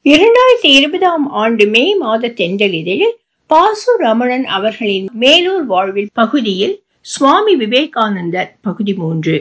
இரண்டாயிரத்தி இருபதாம் ஆண்டு மே மாத தென்றல் இதழில் பாசு ரமணன் அவர்களின் மேலூர் வாழ்வில் பகுதியில் சுவாமி விவேகானந்தர் பகுதி மூன்று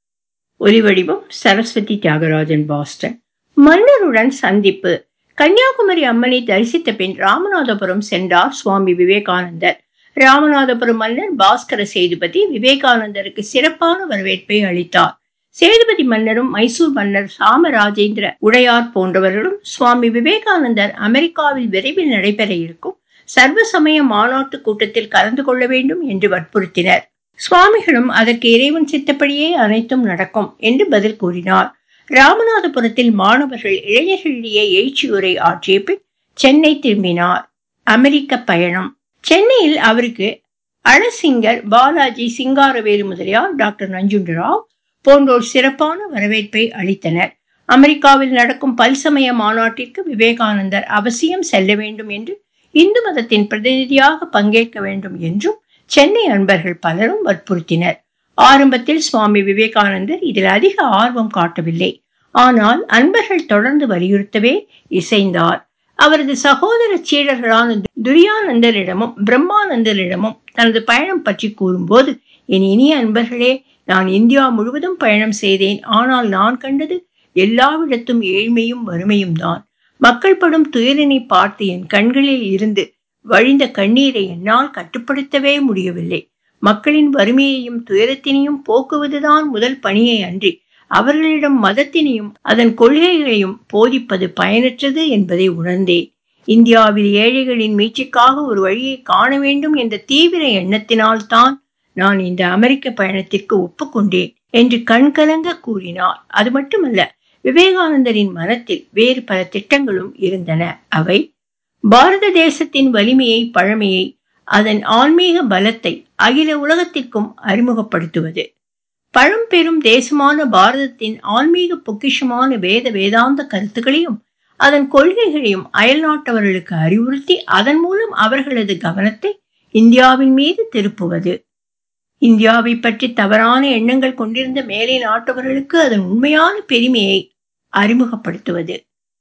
ஒலிவடிவம் சரஸ்வதி தியாகராஜன் பாஸ்டன் மன்னருடன் சந்திப்பு கன்னியாகுமரி அம்மனை தரிசித்த பின் ராமநாதபுரம் சென்றார் சுவாமி விவேகானந்தர் ராமநாதபுரம் மன்னர் பாஸ்கர சேதுபதி விவேகானந்தருக்கு சிறப்பான வரவேற்பை அளித்தார் சேதுபதி மன்னரும் மைசூர் மன்னர் சாமராஜேந்திர உடையார் போன்றவர்களும் சுவாமி விவேகானந்தர் அமெரிக்காவில் விரைவில் நடைபெற இருக்கும் சர்வ சமய மாநாட்டு கூட்டத்தில் கலந்து கொள்ள வேண்டும் என்று வற்புறுத்தினர் சுவாமிகளும் அதற்கு இறைவன் சித்தப்படியே அனைத்தும் நடக்கும் என்று பதில் கூறினார் ராமநாதபுரத்தில் மாணவர்கள் இளைஞர்களிடையே எழுச்சியுரை ஆற்றிய பின் சென்னை திரும்பினார் அமெரிக்க பயணம் சென்னையில் அவருக்கு அழசிங்கர் பாலாஜி சிங்காரவேலு முதலியார் டாக்டர் நஞ்சுண்டராவ் போன்றோர் சிறப்பான வரவேற்பை அளித்தனர் அமெரிக்காவில் நடக்கும் பல்சமய மாநாட்டிற்கு விவேகானந்தர் அவசியம் செல்ல வேண்டும் என்று இந்து மதத்தின் பிரதிநிதியாக பங்கேற்க வேண்டும் என்றும் சென்னை அன்பர்கள் பலரும் வற்புறுத்தினர் ஆரம்பத்தில் சுவாமி விவேகானந்தர் இதில் அதிக ஆர்வம் காட்டவில்லை ஆனால் அன்பர்கள் தொடர்ந்து வலியுறுத்தவே இசைந்தார் அவரது சகோதர சீடர்களான துரியானந்தரிடமும் பிரம்மானந்தரிடமும் தனது பயணம் பற்றி கூறும்போது என் இனிய அன்பர்களே நான் இந்தியா முழுவதும் பயணம் செய்தேன் ஆனால் நான் கண்டது எல்லாவிடத்தும் ஏழ்மையும் வறுமையும் தான் மக்கள் படும் துயரினை பார்த்து என் கண்களில் இருந்து வழிந்த கண்ணீரை என்னால் கட்டுப்படுத்தவே முடியவில்லை மக்களின் வறுமையையும் துயரத்தினையும் போக்குவதுதான் முதல் பணியை அன்றி அவர்களிடம் மதத்தினையும் அதன் கொள்கைகளையும் போதிப்பது பயனற்றது என்பதை உணர்ந்தேன் இந்தியாவில் ஏழைகளின் மீட்சிக்காக ஒரு வழியை காண வேண்டும் என்ற தீவிர எண்ணத்தினால் தான் நான் இந்த அமெரிக்க பயணத்திற்கு ஒப்புக்கொண்டேன் என்று கண்கலங்க கூறினார் அது மட்டுமல்ல விவேகானந்தரின் மனத்தில் வேறு பல திட்டங்களும் இருந்தன அவை பாரத தேசத்தின் வலிமையை பழமையை அதன் ஆன்மீக பலத்தை அகில உலகத்திற்கும் அறிமுகப்படுத்துவது பழம்பெரும் தேசமான பாரதத்தின் ஆன்மீக பொக்கிஷமான வேத வேதாந்த கருத்துக்களையும் அதன் கொள்கைகளையும் அயல்நாட்டவர்களுக்கு அறிவுறுத்தி அதன் மூலம் அவர்களது கவனத்தை இந்தியாவின் மீது திருப்புவது இந்தியாவை பற்றி தவறான எண்ணங்கள் கொண்டிருந்த மேலை நாட்டவர்களுக்கு அதன் உண்மையான பெருமையை அறிமுகப்படுத்துவது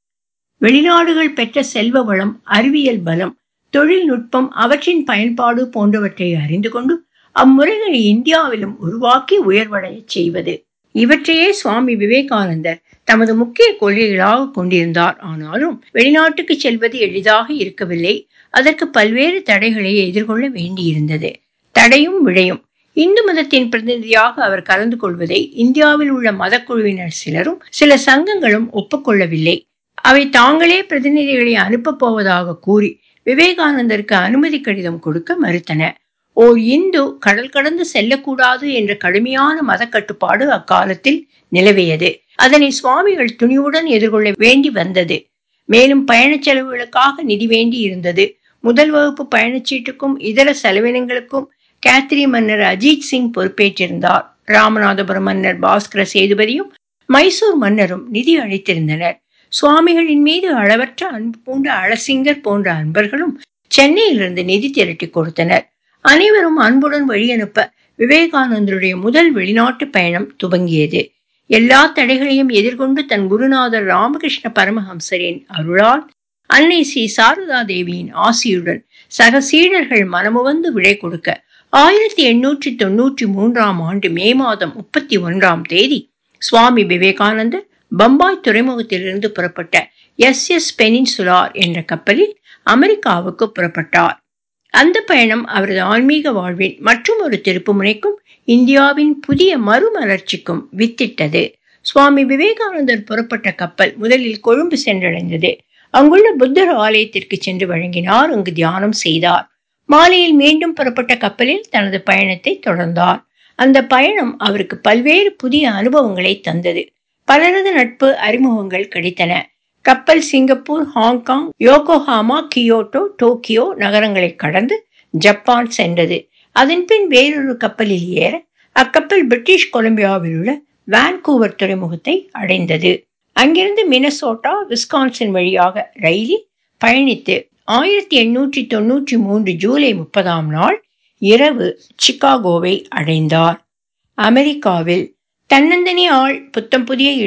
வெளிநாடுகள் பெற்ற செல்வ வளம் அறிவியல் பலம் தொழில்நுட்பம் அவற்றின் பயன்பாடு போன்றவற்றை அறிந்து கொண்டு அம்முறைகளை இந்தியாவிலும் உருவாக்கி உயர்வடைய செய்வது இவற்றையே சுவாமி விவேகானந்தர் தமது முக்கிய கொள்கைகளாக கொண்டிருந்தார் ஆனாலும் வெளிநாட்டுக்கு செல்வது எளிதாக இருக்கவில்லை அதற்கு பல்வேறு தடைகளை எதிர்கொள்ள வேண்டியிருந்தது தடையும் விடையும் இந்து மதத்தின் பிரதிநிதியாக அவர் கலந்து கொள்வதை இந்தியாவில் உள்ள மதக்குழுவினர் சிலரும் சில சங்கங்களும் ஒப்புக்கொள்ளவில்லை அவை தாங்களே பிரதிநிதிகளை அனுப்பப் போவதாக கூறி விவேகானந்தருக்கு அனுமதி கடிதம் கொடுக்க மறுத்தன ஓர் இந்து கடல் கடந்து செல்லக்கூடாது என்ற கடுமையான மத கட்டுப்பாடு அக்காலத்தில் நிலவியது அதனை சுவாமிகள் துணிவுடன் எதிர்கொள்ள வேண்டி வந்தது மேலும் பயணச் செலவுகளுக்காக நிதி வேண்டி இருந்தது முதல் வகுப்பு பயணச்சீட்டுக்கும் இதர செலவினங்களுக்கும் கேத்ரி மன்னர் அஜித் சிங் பொறுப்பேற்றிருந்தார் ராமநாதபுரம் மன்னர் பாஸ்கர சேதுபதியும் மைசூர் மன்னரும் நிதி அளித்திருந்தனர் சுவாமிகளின் மீது அளவற்ற அன்பு பூண்ட அழசிங்கர் போன்ற அன்பர்களும் சென்னையிலிருந்து நிதி திரட்டி கொடுத்தனர் அனைவரும் அன்புடன் வழியனுப்ப விவேகானந்தருடைய முதல் வெளிநாட்டு பயணம் துவங்கியது எல்லா தடைகளையும் எதிர்கொண்டு தன் குருநாதர் ராமகிருஷ்ண பரமஹம்சரின் அருளால் அன்னை ஸ்ரீ சாரதா தேவியின் ஆசியுடன் சக சீடர்கள் மனமுவந்து விடை கொடுக்க ஆயிரத்தி எண்ணூற்றி தொன்னூற்றி மூன்றாம் ஆண்டு மே மாதம் முப்பத்தி ஒன்றாம் தேதி சுவாமி விவேகானந்தர் பம்பாய் துறைமுகத்திலிருந்து புறப்பட்ட எஸ் எஸ் பெனின்சுலார் என்ற கப்பலில் அமெரிக்காவுக்கு புறப்பட்டார் அந்த பயணம் அவரது ஆன்மீக வாழ்வின் மற்றும் ஒரு திருப்பு முனைக்கும் இந்தியாவின் புதிய மறுமலர்ச்சிக்கும் வித்திட்டது சுவாமி விவேகானந்தர் புறப்பட்ட கப்பல் முதலில் கொழும்பு சென்றடைந்தது அங்குள்ள புத்தர் ஆலயத்திற்கு சென்று வழங்கினார் அங்கு தியானம் செய்தார் மாலையில் மீண்டும் புறப்பட்ட கப்பலில் தனது பயணத்தை தொடர்ந்தார் அந்த பயணம் அவருக்கு பல்வேறு புதிய அனுபவங்களை தந்தது பலரது நட்பு அறிமுகங்கள் கிடைத்தன கப்பல் Singapore Hong Kong Yokohama Kyoto Tokyo நகரங்களை கடந்து ஜப்பான் சென்றது அதன்பின் வேறொரு கப்பலில் ஏற அக்கப்பல் பிரிட்டிஷ் கொலம்பியாவில் உள்ள வான்கூவர் துறைமுகத்தை அடைந்தது அங்கிருந்து மினசோட்டா விஸ்கான்சின் வழியாக ரயிலில் பயணித்து ஆயிரத்தி எண்ணூற்றி தொன்னூற்றி மூன்று ஜூலை முப்பதாம் நாள் இரவு சிகாகோவை அடைந்தார் அமெரிக்காவில் தன்னந்தனி ஆள் புத்தம் புதிய இடம்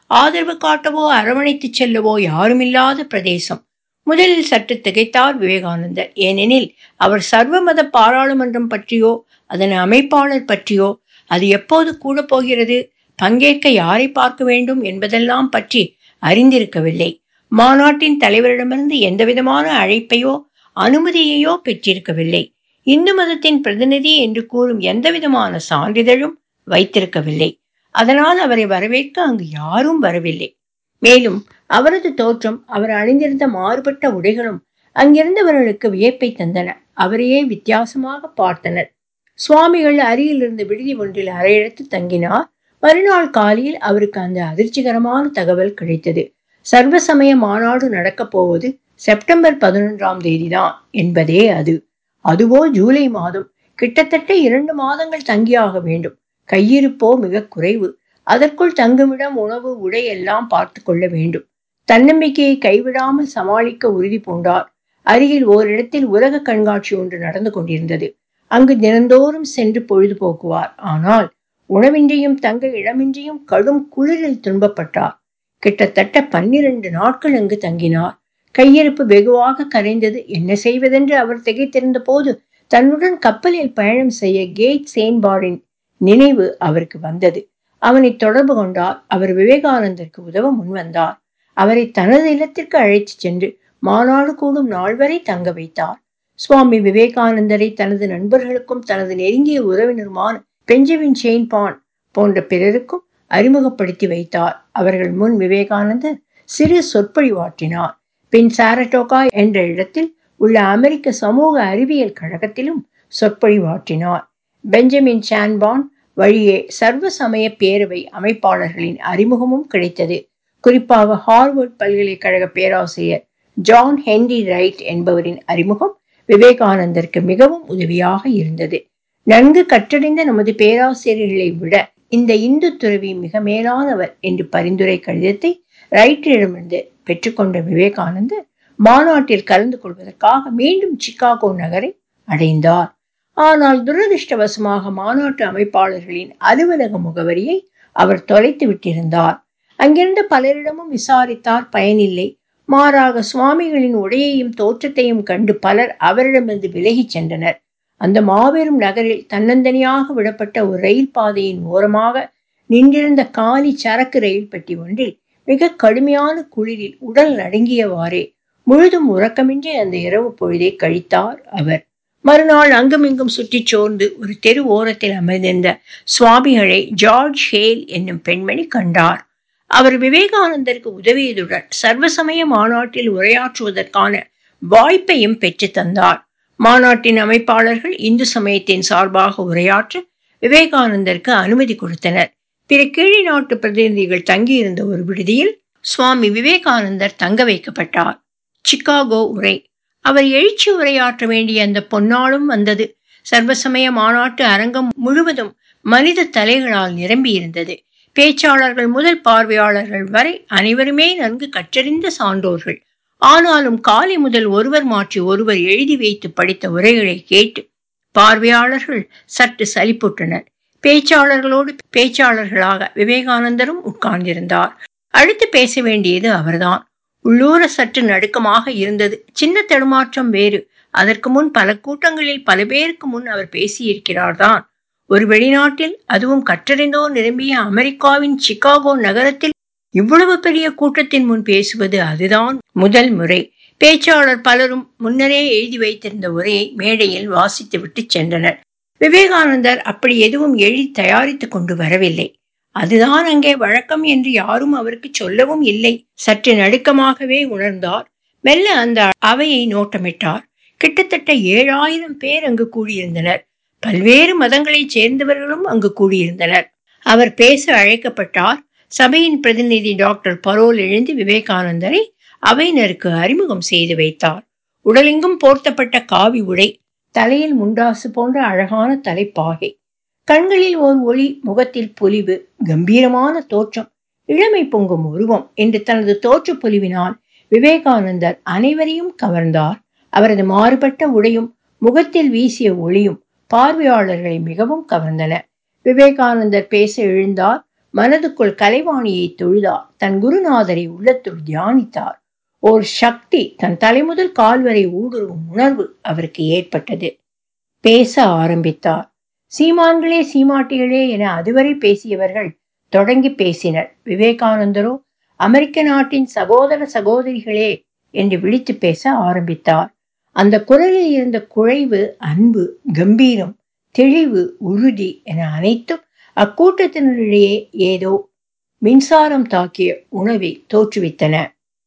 ஆதரவு காட்டவோ அரவணைத்துச் செல்லவோ யாருமில்லாத பிரதேசம் முதலில் சற்று திகைத்தார் விவேகானந்தர் ஏனெனில் அவர் சர்வமத பாராளுமன்றம் பற்றியோ அதன் அமைப்பாளர் பற்றியோ அது எப்போது கூட போகிறது பங்கேற்க யாரை பார்க்க வேண்டும் என்பதெல்லாம் பற்றி அறிந்திருக்கவில்லை மாநாட்டின் தலைவரிடமிருந்து எந்தவிதமான அழைப்பையோ அனுமதியையோ பெற்றிருக்கவில்லை இந்து மதத்தின் பிரதிநிதி என்று கூறும் எந்தவிதமான சான்றிதழும் வைத்திருக்கவில்லை அதனால் அவரை வரவேற்க அங்கு யாரும் வரவில்லை மேலும் அவரது தோற்றம் அவர் அணிந்திருந்த மாறுபட்ட உடைகளும் அங்கிருந்தவர்களுக்கு வியப்பை தந்தன அவரையே வித்தியாசமாக பார்த்தனர் சுவாமிகள் அருகில் இருந்த விடுதி ஒன்றில் அறையெடுத்து தங்கினார் மறுநாள் காலையில் அவருக்கு அந்த அதிர்ச்சிகரமான தகவல் கிடைத்தது சர்வசமய மாநாடு நடக்கப் போவது செப்டம்பர் பதினொன்றாம் தேதிதான் என்பதே அது அதுவோ ஜூலை மாதம் கிட்டத்தட்ட இரண்டு மாதங்கள் தங்கியாக வேண்டும் கையிருப்போ மிக குறைவு அதற்குள் தங்குமிடம் உணவு உடை எல்லாம் பார்த்து கொள்ள வேண்டும் தன்னம்பிக்கையை கைவிடாமல் சமாளிக்க உறுதி பூண்டார் அருகில் ஓரிடத்தில் உலக கண்காட்சி ஒன்று நடந்து கொண்டிருந்தது அங்கு தினந்தோறும் சென்று பொழுது போக்குவார் ஆனால் உணவின்றியும் தங்க இடமின்றியும் கடும் குளிரில் துன்பப்பட்டார் கிட்டத்தட்ட பன்னிரண்டு நாட்கள் அங்கு தங்கினார் கையிருப்பு வெகுவாக கரைந்தது என்ன செய்வதென்று அவர் திகைத்திருந்த போது தன்னுடன் கப்பலில் பயணம் செய்ய கேட் சேன்பாரின் நினைவு அவருக்கு வந்தது அவனை தொடர்பு கொண்டார் அவர் விவேகானந்தருக்கு உதவ முன்வந்தார் அவரை தனது இல்லத்திற்கு அழைத்துச் சென்று மாநாடு கூடும் நாள் வரை தங்க வைத்தார் சுவாமி விவேகானந்தரை தனது நண்பர்களுக்கும் தனது நெருங்கிய உறவினருமான பெஞ்சமின் செயின்பான் போன்ற பிறருக்கும் அறிமுகப்படுத்தி வைத்தார் அவர்கள் முன் விவேகானந்தர் சிறு சொற்பொழிவாற்றினார் பின் சாரட்டோகா என்ற இடத்தில் உள்ள அமெரிக்க சமூக அறிவியல் கழகத்திலும் சொற்பொழிவாற்றினார் பெஞ்சமின் சான்பான் வழியே சர்வ சமய பேரவை அமைப்பாளர்களின் அறிமுகமும் கிடைத்தது குறிப்பாக ஹார்வர்ட் பல்கலைக்கழக பேராசிரியர் ஜான் ஹென்ரி ரைட் என்பவரின் அறிமுகம் விவேகானந்தருக்கு மிகவும் உதவியாக இருந்தது நன்கு கற்றறிந்த நமது பேராசிரியர்களை விட இந்த இந்து துறவி மிக மேலானவர் என்று பரிந்துரை கடிதத்தை ரைட்டிடமிருந்து பெற்றுக்கொண்ட விவேகானந்தர் மாநாட்டில் கலந்து கொள்வதற்காக மீண்டும் சிகாகோ நகரை அடைந்தார் ஆனால் துரதிருஷ்டவசமாக மாநாட்டு அமைப்பாளர்களின் அலுவலக முகவரியை அவர் தொலைத்து விட்டிருந்தார் அங்கிருந்த பலரிடமும் விசாரித்தார் பயனில்லை மாறாக சுவாமிகளின் உடையையும் தோற்றத்தையும் கண்டு பலர் அவரிடமிருந்து விலகிச் சென்றனர் அந்த மாபெரும் நகரில் தன்னந்தனியாக விடப்பட்ட ஒரு ரயில் பாதையின் ஓரமாக நின்றிருந்த காலி சரக்கு ரயில் பெட்டி ஒன்றில் மிக கடுமையான குளிரில் உடல் நடுங்கியவாறே முழுதும் உறக்கமின்றி அந்த இரவு பொழுதை கழித்தார் அவர் மறுநாள் அங்குமிங்கும் சுற்றி சோர்ந்து ஒரு தெரு ஓரத்தில் அமர்ந்திருந்த சுவாமிகளை ஜார்ஜ் ஹேல் என்னும் பெண்மணி கண்டார் அவர் விவேகானந்தருக்கு உதவியதுடன் சர்வசமய மாநாட்டில் உரையாற்றுவதற்கான வாய்ப்பையும் பெற்று தந்தார் மாநாட்டின் அமைப்பாளர்கள் இந்து சமயத்தின் சார்பாக உரையாற்ற விவேகானந்தருக்கு அனுமதி கொடுத்தனர் பிற கீழே நாட்டு பிரதிநிதிகள் தங்கியிருந்த ஒரு விடுதியில் சுவாமி விவேகானந்தர் தங்க வைக்கப்பட்டார் சிகாகோ உரை அவர் எழுச்சி உரையாற்ற வேண்டிய அந்த பொன்னாளும் வந்தது சர்வசமய மாநாட்டு அரங்கம் முழுவதும் மனித தலைகளால் நிரம்பியிருந்தது பேச்சாளர்கள் முதல் பார்வையாளர்கள் வரை அனைவருமே நன்கு கற்றறிந்த சான்றோர்கள் ஆனாலும் காலை முதல் ஒருவர் மாற்றி ஒருவர் எழுதி வைத்து படித்த உரைகளை கேட்டு பார்வையாளர்கள் சற்று சலிப்புற்றனர் பேச்சாளர்களோடு பேச்சாளர்களாக விவேகானந்தரும் உட்கார்ந்திருந்தார் அடுத்து பேச வேண்டியது அவர்தான் உள்ளூர சற்று நடுக்கமாக இருந்தது சின்ன தடுமாற்றம் வேறு அதற்கு முன் பல கூட்டங்களில் பல பேருக்கு முன் அவர் பேசியிருக்கிறார் தான் ஒரு வெளிநாட்டில் அதுவும் கற்றறிந்தோர் நிரம்பிய அமெரிக்காவின் சிகாகோ நகரத்தில் இவ்வளவு பெரிய கூட்டத்தின் முன் பேசுவது அதுதான் முதல் முறை பேச்சாளர் பலரும் முன்னரே எழுதி வைத்திருந்த உரையை மேடையில் வாசித்துவிட்டு சென்றனர் விவேகானந்தர் அப்படி எதுவும் எழுதி தயாரித்துக் கொண்டு வரவில்லை அதுதான் அங்கே வழக்கம் என்று யாரும் அவருக்கு சொல்லவும் இல்லை சற்று நடுக்கமாகவே உணர்ந்தார் மெல்ல அந்த அவையை நோட்டமிட்டார் கிட்டத்தட்ட ஏழாயிரம் பேர் அங்கு கூடியிருந்தனர் பல்வேறு மதங்களைச் சேர்ந்தவர்களும் அங்கு கூடியிருந்தனர் அவர் பேச அழைக்கப்பட்டார் சபையின் பிரதிநிதி டாக்டர் பரோல் எழுந்து விவேகானந்தரை அவையினருக்கு அறிமுகம் செய்து வைத்தார் உடலெங்கும் போர்த்தப்பட்ட காவி உடை தலையில் முண்டாசு போன்ற அழகான தலைப்பாகை கண்களில் ஓர் ஒளி முகத்தில் பொலிவு கம்பீரமான தோற்றம் இளமை பொங்கும் உருவம் என்று தனது தோற்ற பொலிவினால் விவேகானந்தர் அனைவரையும் கவர்ந்தார் அவரது மாறுபட்ட உடையும் முகத்தில் வீசிய ஒளியும் பார்வையாளர்களை மிகவும் கவர்ந்தன விவேகானந்தர் பேச எழுந்தார் மனதுக்குள் கலைவாணியை தொழுதார் தன் குருநாதரை உள்ளத்துள் தியானித்தார் ஓர் சக்தி தன் தலைமுதல் கால் வரை ஊடுருவும் உணர்வு அவருக்கு ஏற்பட்டது பேச ஆரம்பித்தார் சீமான்களே சீமாட்டிகளே என அதுவரை பேசியவர்கள் தொடங்கி பேசினர் விவேகானந்தரோ அமெரிக்க நாட்டின் சகோதர சகோதரிகளே என்று விழித்து பேச ஆரம்பித்தார் அந்த குரலில் இருந்த குழைவு அன்பு கம்பீரம் தெளிவு உறுதி என அனைத்தும் அக்கூட்டத்தினரிடையே ஏதோ மின்சாரம் தாக்கிய உணவை தோற்றுவித்தன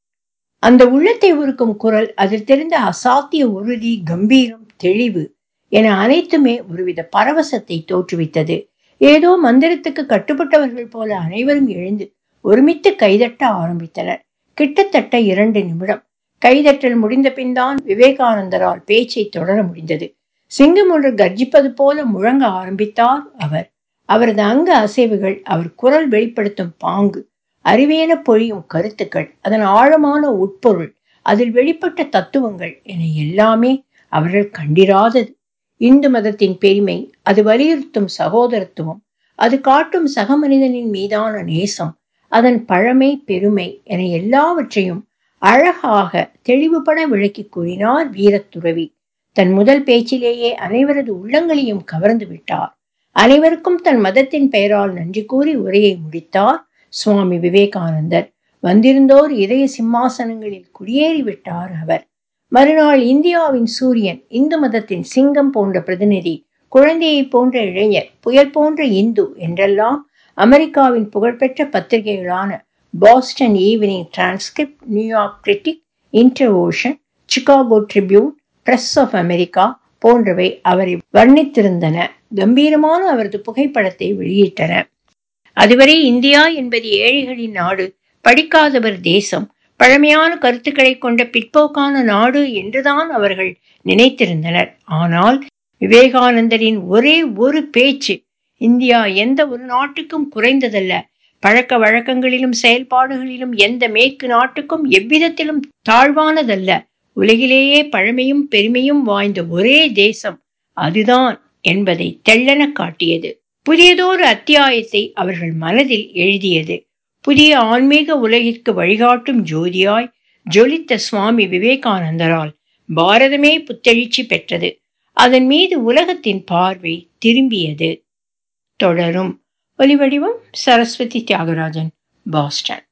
அந்த உள்ளத்தை உருக்கும் குரல் அதில் தெரிந்த அசாத்திய உறுதி கம்பீரம் தெளிவு என அனைத்துமே ஒருவித பரவசத்தை தோற்றுவித்தது ஏதோ மந்திரத்துக்கு கட்டுப்பட்டவர்கள் போல அனைவரும் எழுந்து ஒருமித்து கைதட்ட ஆரம்பித்தனர் கிட்டத்தட்ட இரண்டு நிமிடம் கைதட்டல் முடிந்த பின்தான் விவேகானந்தரால் பேச்சை தொடர முடிந்தது சிங்கம் ஒன்று கர்ஜிப்பது போல முழங்க ஆரம்பித்தார் அவர் அவரது அங்க அசைவுகள் அவர் குரல் வெளிப்படுத்தும் பாங்கு அறிவியன பொழியும் கருத்துக்கள் அதன் ஆழமான உட்பொருள் அதில் வெளிப்பட்ட தத்துவங்கள் என எல்லாமே அவர்கள் கண்டிராதது இந்து மதத்தின் பெருமை அது வலியுறுத்தும் சகோதரத்துவம் அது காட்டும் சக மனிதனின் மீதான நேசம் அதன் பழமை பெருமை என எல்லாவற்றையும் அழகாக தெளிவுபட விளக்கி கூறினார் வீரத்துறவி தன் முதல் பேச்சிலேயே அனைவரது உள்ளங்களையும் கவர்ந்து விட்டார் அனைவருக்கும் தன் மதத்தின் பெயரால் நன்றி கூறி உரையை முடித்தார் சுவாமி விவேகானந்தர் வந்திருந்தோர் இதய சிம்மாசனங்களில் குடியேறி விட்டார் அவர் மறுநாள் இந்தியாவின் சூரியன் இந்து மதத்தின் சிங்கம் போன்ற பிரதிநிதி குழந்தையை போன்ற இளைஞர் புயல் போன்ற இந்து என்றெல்லாம் அமெரிக்காவின் புகழ்பெற்ற பத்திரிகைகளான Boston Evening Transcript New York Critic Inter Ocean Chicago Tribune Press of America போன்றவை அவரை வர்ணித்திருந்தன கம்பீரமான அவரது புகைப்படத்தை வெளியிட்டன அதுவரை இந்தியா என்பது ஏழைகளின் நாடு படிக்காதவர் தேசம் பழமையான கருத்துக்களை கொண்ட பிற்போக்கான நாடு என்றுதான் அவர்கள் நினைத்திருந்தனர் ஆனால் விவேகானந்தரின் ஒரே ஒரு பேச்சு இந்தியா எந்த ஒரு நாட்டுக்கும் குறைந்ததல்ல பழக்க வழக்கங்களிலும் செயல்பாடுகளிலும் எந்த மேற்கு நாட்டுக்கும் எவ்விதத்திலும் தாழ்வானதல்ல உலகிலேயே பழமையும் பெருமையும் வாய்ந்த ஒரே தேசம் அதுதான் என்பதை தெள்ளென காட்டியது புதியதொரு அத்தியாயத்தை அவர்கள் மனதில் எழுதியது புதிய ஆன்மீக உலகிற்கு வழிகாட்டும் ஜோதியாய் ஜொலித்த சுவாமி விவேகானந்தரால் பாரதமே புத்தெழுச்சி பெற்றது அதன் மீது உலகத்தின் பார்வை திரும்பியது தொடரும் ஒலிவடிவம் சரஸ்வதி தியாகராஜன் பாஸ்டன்